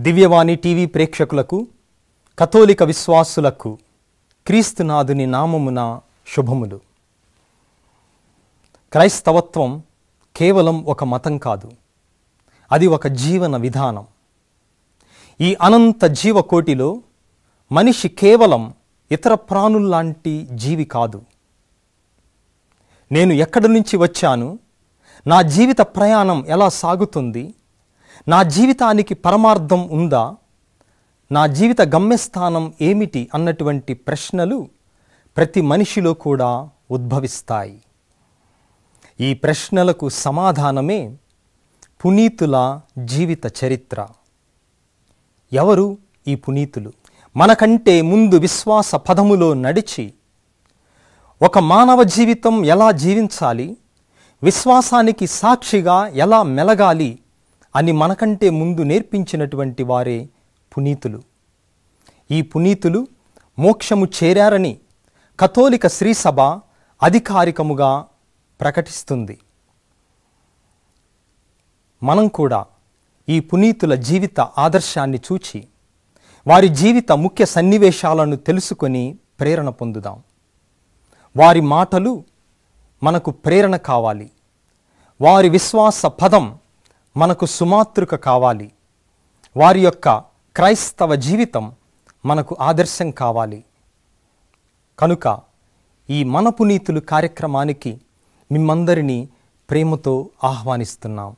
దివ్యవాణి TV ప్రేక్షకులకు కథోలిక విశ్వాసులకు క్రీస్తునాథుని నామమున శుభములు క్రైస్తవత్వం కేవలం ఒక మతం కాదు అది ఒక జీవన విధానం ఈ అనంత జీవకోటిలో మనిషి కేవలం ఇతర ప్రాణుల్లాంటి జీవి కాదు నేను ఎక్కడి నుంచి వచ్చాను నా జీవిత ప్రయాణం ఎలా సాగుతుంది నా జీవితానికి పరమార్థం ఉందా నా జీవిత గమ్యస్థానం ఏమిటి అన్నటువంటి ప్రశ్నలు ప్రతి మనిషిలో కూడా ఉద్భవిస్తాయి ఈ ప్రశ్నలకు సమాధానమే పునీతుల జీవిత చరిత్ర ఎవరు ఈ పునీతులు మనకంటే ముందు విశ్వాస పదములో నడిచి ఒక మానవ జీవితం ఎలా జీవించాలి విశ్వాసానికి సాక్షిగా ఎలా మెలగాలి అని మనకంటే ముందు నేర్పించినటువంటి వారే పునీతులు ఈ పునీతులు మోక్షము చేరారని కథోలిక శ్రీసభ అధికారికముగా ప్రకటిస్తుంది మనం కూడా ఈ పునీతుల జీవిత ఆదర్శాన్ని చూచి వారి జీవిత ముఖ్య సన్నివేశాలను తెలుసుకొని ప్రేరణ పొందుదాం వారి మాటలు మనకు ప్రేరణ కావాలి వారి విశ్వాస పదం మనకు సుమాతృక కావాలి వారి యొక్క క్రైస్తవ జీవితం మనకు ఆదర్శం కావాలి కనుక ఈ మన పునీతులు కార్యక్రమానికి మిమ్మందరినీ ప్రేమతో ఆహ్వానిస్తున్నాం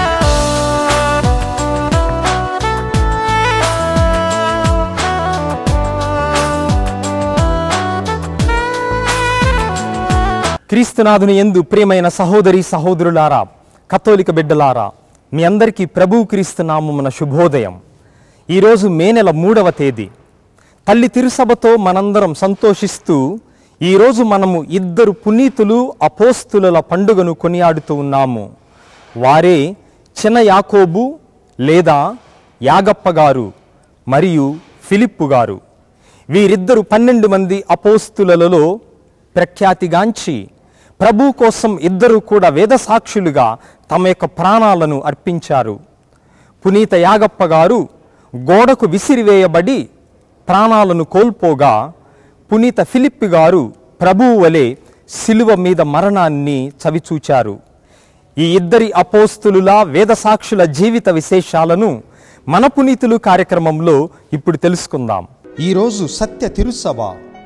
క్రీస్తునాథుని ఎందు ప్రియమైన సహోదరి సహోదరులారా కథోలిక బిడ్డలారా మీ అందరికీ ప్రభు క్రీస్తు నామమున శుభోదయం ఈరోజు మే నెల మూడవ తేదీ తల్లి తిరుసభతో మనందరం సంతోషిస్తూ ఈరోజు మనము ఇద్దరు పునీతులు అపోస్తుల పండుగను కొనియాడుతూ ఉన్నాము వారే చిన్న యాకోబు లేదా యాగప్ప గారు మరియు ఫిలిప్పు గారు వీరిద్దరు పన్నెండు మంది అపోస్తులలో ప్రఖ్యాతిగాంచి ప్రభు కోసం ఇద్దరు కూడా వేదసాక్షులుగా తమ యొక్క ప్రాణాలను అర్పించారు పునీత యాగప్ప గారు గోడకు విసిరివేయబడి ప్రాణాలను కోల్పోగా పునీత ఫిలిప్ గారు ప్రభువు వలె శిలువ మీద మరణాన్ని చవిచూచారు ఈ ఇద్దరి అపోస్తులుల వేదసాక్షుల జీవిత విశేషాలను మన పునీతులు కార్యక్రమంలో ఇప్పుడు తెలుసుకుందాం ఈరోజు సత్య తిరుసభ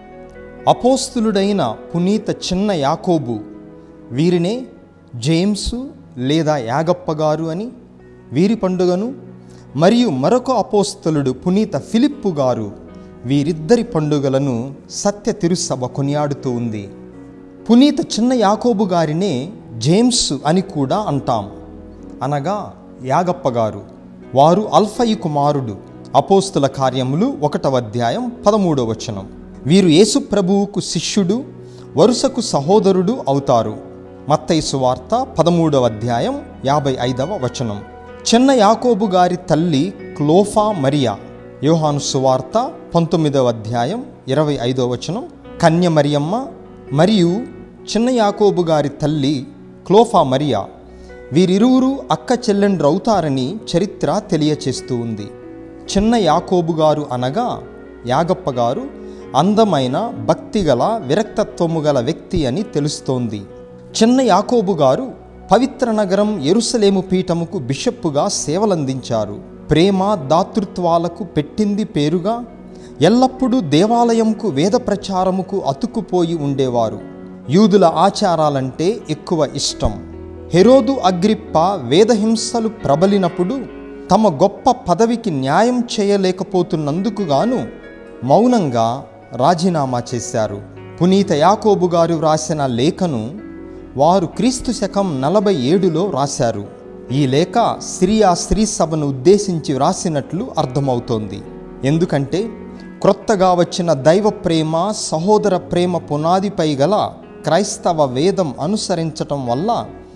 అపోస్తులుడైన పునీత చిన్న యాకోబు వీరినే జేమ్సు లేదా యాగప్ప గారు అని వీరి పండుగను మరియు మరొక అపోస్తలుడు పునీత ఫిలిప్పు గారు వీరిద్దరి పండుగలను సత్య తిరుసభ కొనియాడుతూ ఉంది పునీత చిన్న యాకోబు గారినే జేమ్స్ అని కూడా అంటాం అనగా యాగప్ప గారు వారు అల్ఫయి కుమారుడు అపోస్తుల కార్యములు ఒకటవ అధ్యాయం పదమూడవ వచనం వీరు యేసు ప్రభువుకు శిష్యుడు వరుసకు సహోదరుడు అవుతారు మత్తయి సువార్త పదమూడవ అధ్యాయం యాభై ఐదవ వచనం చిన్న యాకోబు గారి తల్లి క్లోఫా మరియా యోహాను సువార్త పంతొమ్మిదవ అధ్యాయం ఇరవై ఐదవ వచనం కన్య మరియమ్మ మరియు చిన్న యాకోబు గారి తల్లి క్లోఫా మరియా వీరిరువురు అక్క చెల్లెండ్రవుతారని చరిత్ర తెలియచేస్తూ ఉంది చిన్న యాకోబు గారు అనగా యాగప్ప గారు అందమైన భక్తిగల విరక్తత్వము గల వ్యక్తి అని తెలుస్తోంది చిన్న యాకోబు గారు పవిత్ర నగరం ఎరుసలేము పీఠముకు బిషప్పుగా సేవలందించారు ప్రేమ దాతృత్వాలకు పెట్టింది పేరుగా ఎల్లప్పుడూ దేవాలయంకు వేద ప్రచారముకు అతుక్కుపోయి ఉండేవారు యూదుల ఆచారాలంటే ఎక్కువ ఇష్టం హెరోదు అగ్రిప్ప వేదహింసలు ప్రబలినప్పుడు తమ గొప్ప పదవికి న్యాయం చేయలేకపోతున్నందుకు గాను మౌనంగా రాజీనామా చేశారు పునీత యాకోబు గారు రాసిన లేఖను వారు క్రీస్తు శకం నలభై ఏడులో రాశారు ఈ లేఖ సిరియా స్త్రీ సభను ఉద్దేశించి వ్రాసినట్లు అర్థమవుతోంది ఎందుకంటే క్రొత్తగా వచ్చిన దైవ ప్రేమ సహోదర ప్రేమ పునాదిపై గల క్రైస్తవ వేదం అనుసరించటం వల్ల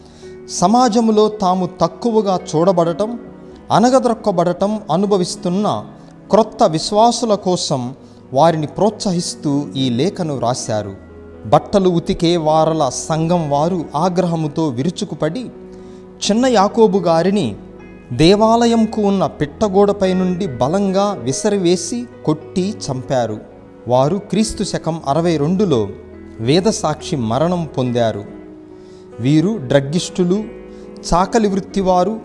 సమాజంలో తాము తక్కువగా చూడబడటం అనగదొక్కబడటం అనుభవిస్తున్న క్రొత్త విశ్వాసుల కోసం వారిని ప్రోత్సహిస్తూ ఈ లేఖను రాశారు బట్టలు ఉతికే వారల సంఘం వారు ఆగ్రహముతో విరుచుకుపడి చిన్న యాకోబు గారిని దేవాలయంకు ఉన్న పిట్టగోడపై నుండి బలంగా విసరివేసి కొట్టి చంపారు వారు క్రీస్తు శకం అరవై రెండులో వేదసాక్షి మరణం పొందారు వీరు డ్రగ్గిస్టులు చాకలి వృత్తివారు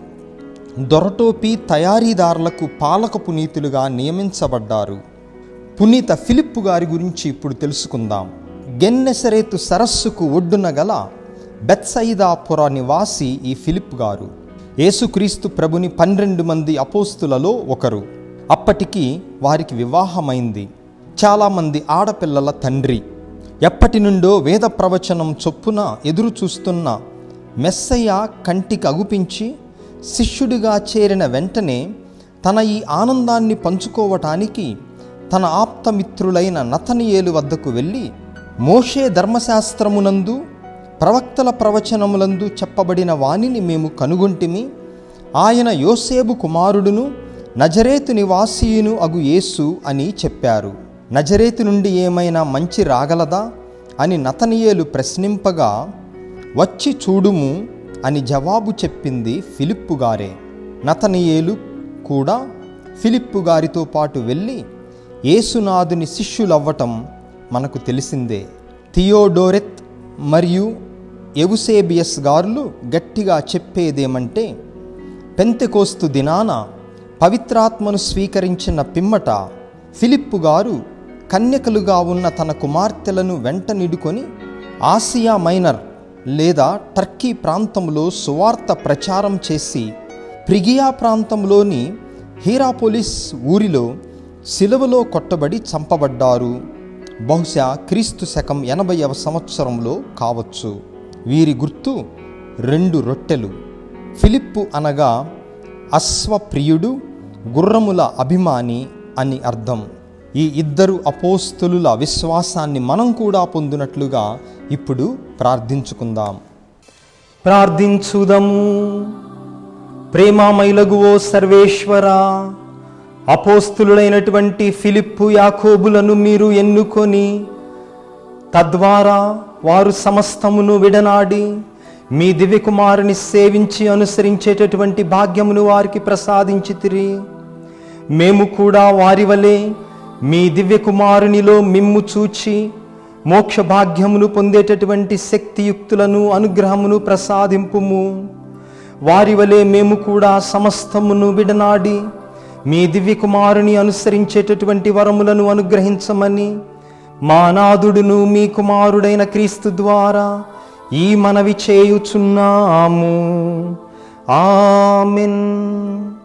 దొరటోపి తయారీదారులకు పాలక పునీతులుగా నియమించబడ్డారు పునీత ఫిలిప్పు గారి గురించి ఇప్పుడు తెలుసుకుందాం గెన్నెసరేతు సరస్సుకు ఒడ్డున గల బెత్సయిదాపుర నివాసి ఈ ఫిలిప్ గారు యేసుక్రీస్తు ప్రభుని పన్నెండు మంది అపోస్తులలో ఒకరు అప్పటికి వారికి వివాహమైంది చాలామంది ఆడపిల్లల తండ్రి ఎప్పటి నుండో వేద ప్రవచనం చొప్పున ఎదురు చూస్తున్న మెస్సయ్య కంటికి అగుపించి శిష్యుడిగా చేరిన వెంటనే తన ఈ ఆనందాన్ని పంచుకోవటానికి తన ఆప్తమిత్రులైన నతనియేలు వద్దకు వెళ్ళి మోషే ధర్మశాస్త్రమునందు ప్రవక్తల ప్రవచనములందు చెప్పబడిన వానిని మేము కనుగొంటిమి ఆయన యోసేబు కుమారుడును నజరేతు నివాసీయును అగు యేసు అని చెప్పారు నజరేతు నుండి ఏమైనా మంచి రాగలదా అని నతనియేలు ప్రశ్నింపగా వచ్చి చూడుము అని జవాబు చెప్పింది ఫిలిప్పు గారే నతనియేలు కూడా ఫిలిప్పు గారితో పాటు వెళ్ళి యేసునాథుని శిష్యులవ్వటం మనకు తెలిసిందే థియోడోరెత్ మరియు ఎవుసేబియస్ గారులు గట్టిగా చెప్పేదేమంటే పెంతెకోస్తు దినాన పవిత్రాత్మను స్వీకరించిన పిమ్మట ఫిలిప్పు గారు కన్యకలుగా ఉన్న తన కుమార్తెలను వెంట నిడుకొని ఆసియా మైనర్ లేదా టర్కీ ప్రాంతంలో సువార్త ప్రచారం చేసి ప్రిగియా ప్రాంతంలోని హీరాపోలిస్ ఊరిలో సిలువలో కొట్టబడి చంపబడ్డారు బహుశా క్రీస్తు శకం ఎనభైవ సంవత్సరంలో కావచ్చు వీరి గుర్తు రెండు రొట్టెలు ఫిలిప్పు అనగా అశ్వప్రియుడు గుర్రముల అభిమాని అని అర్థం ఈ ఇద్దరు అపోస్తులుల విశ్వాసాన్ని మనం కూడా పొందినట్లుగా ఇప్పుడు ప్రార్థించుకుందాం ప్రార్థించుదము ప్రేమామైలగు ఓ సర్వేశ్వరా అపోస్తులుడైనటువంటి ఫిలిప్పు యాకోబులను మీరు ఎన్నుకొని తద్వారా వారు సమస్తమును విడనాడి మీ దివ్యకుమారుని సేవించి అనుసరించేటటువంటి భాగ్యమును వారికి ప్రసాదించితిరి మేము కూడా వారి వలె మీ దివ్యకుమారునిలో మిమ్ము చూచి మోక్ష భాగ్యమును పొందేటటువంటి శక్తియుక్తులను అనుగ్రహమును ప్రసాదింపుము వారి వలె మేము కూడా సమస్తమును విడనాడి మీ దివ్యకుమారుని అనుసరించేటటువంటి వరములను అనుగ్రహించమని మా నాదుడును మీ కుమారుడైన క్రీస్తు ద్వారా ఈ మనవి చేయుచున్నాము ఆమెన్